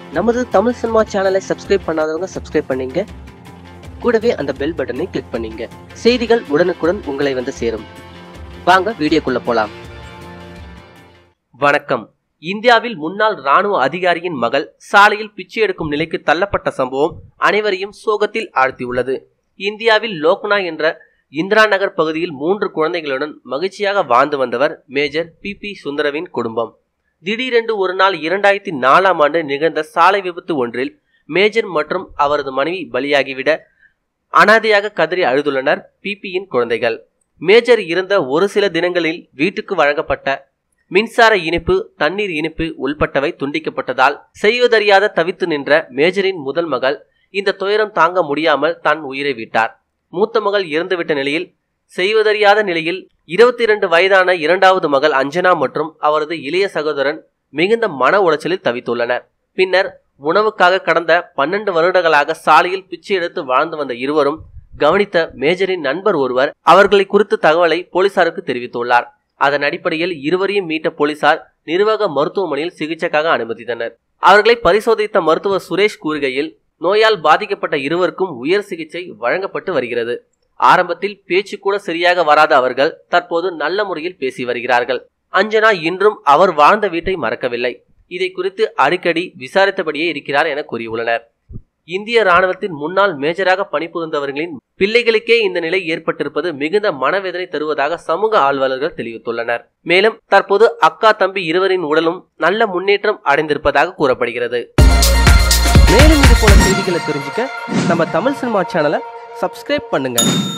நமது தமிழ் சினிமா சேனலை சப்ஸ்கிரைப் பண்ணாதவங்க சப்ஸ்கிரைப் பண்ணீங்க கூடவே அந்த பெல் பட்டனை கிளிக் பண்ணீங்க செய்திகள் உடனுக்குடன் உங்களை வந்து சேரும் வாங்க வீடியோக்குள்ள போலாம் வணக்கம் இந்தியாவில் முன்னாள் ராணுவ அதிகாரியின் மகள் சாலையில் பிச்சை எடுக்கும் நிலைக்கு தள்ளப்பட்ட சம்பவம் அனைவரையும் சோகத்தில் ஆழ்த்தியுள்ளது இந்தியாவில் லோக்னா என்ற இந்திரா நகர் பகுதியில் மூன்று குழந்தைகளுடன் மகிழ்ச்சியாக வாழ்ந்து வந்தவர் மேஜர் பி பி சுந்தரவின் குடும்பம் திடீரென்று ஒரு நாள் இரண்டாயிரத்தி நாலாம் ஆண்டு நிகழ்ந்த சாலை விபத்து ஒன்றில் மேஜர் மற்றும் அவரது மனைவி பலியாகிவிட அனாதையாக கதறி அழுதுள்ளனர் பிபியின் குழந்தைகள் மேஜர் இருந்த ஒரு சில தினங்களில் வீட்டுக்கு வழங்கப்பட்ட மின்சார இனிப்பு தண்ணீர் இனிப்பு உள்பட்டவை துண்டிக்கப்பட்டதால் செய்வதறியாத தவித்து நின்ற மேஜரின் முதல் மகள் இந்த துயரம் தாங்க முடியாமல் தன் உயிரை விட்டார் மூத்த மகள் இறந்துவிட்ட நிலையில் செய்வதறியாத நிலையில் இருபத்தி இரண்டு வயதான இரண்டாவது மகள் அஞ்சனா மற்றும் அவரது இளைய சகோதரன் மிகுந்த மன உளைச்சலில் தவித்துள்ளனர் பின்னர் உணவுக்காக கடந்த பன்னெண்டு வருடங்களாக சாலையில் பிச்சை எடுத்து வாழ்ந்து வந்த இருவரும் கவனித்த மேஜரின் நண்பர் ஒருவர் அவர்களை குறித்து தகவலை போலீசாருக்கு தெரிவித்துள்ளார் அதன் அடிப்படையில் இருவரையும் மீட்ட போலீசார் நிர்வாக மருத்துவமனையில் சிகிச்சைக்காக அனுமதித்தனர் அவர்களை பரிசோதித்த மருத்துவர் சுரேஷ் கூறுகையில் நோயால் பாதிக்கப்பட்ட இருவருக்கும் உயர் சிகிச்சை வழங்கப்பட்டு வருகிறது ஆரம்பத்தில் பேச்சு கூட சரியாக வராத அவர்கள் தற்போது நல்ல முறையில் பேசி வருகிறார்கள் அஞ்சனா இன்றும் அவர் வாழ்ந்த வீட்டை மறக்கவில்லை இதை குறித்து அடிக்கடி விசாரித்தபடியே இருக்கிறார் என கூறியுள்ளனர் இந்திய ராணுவத்தின் முன்னாள் மேஜராக பணிபுரிந்தவர்களின் பிள்ளைகளுக்கே இந்த நிலை ஏற்பட்டிருப்பது மிகுந்த மனவேதனை தருவதாக சமூக ஆர்வலர்கள் தெரிவித்துள்ளனர் மேலும் தற்போது அக்கா தம்பி இருவரின் உடலும் நல்ல முன்னேற்றம் அடைந்திருப்பதாக கூறப்படுகிறது மேலும் இது போல செய்திகளை தெரிஞ்சுக்க நம்ம தமிழ் சினிமா சேனலை சப்ஸ்கிரைப் பண்ணுங்க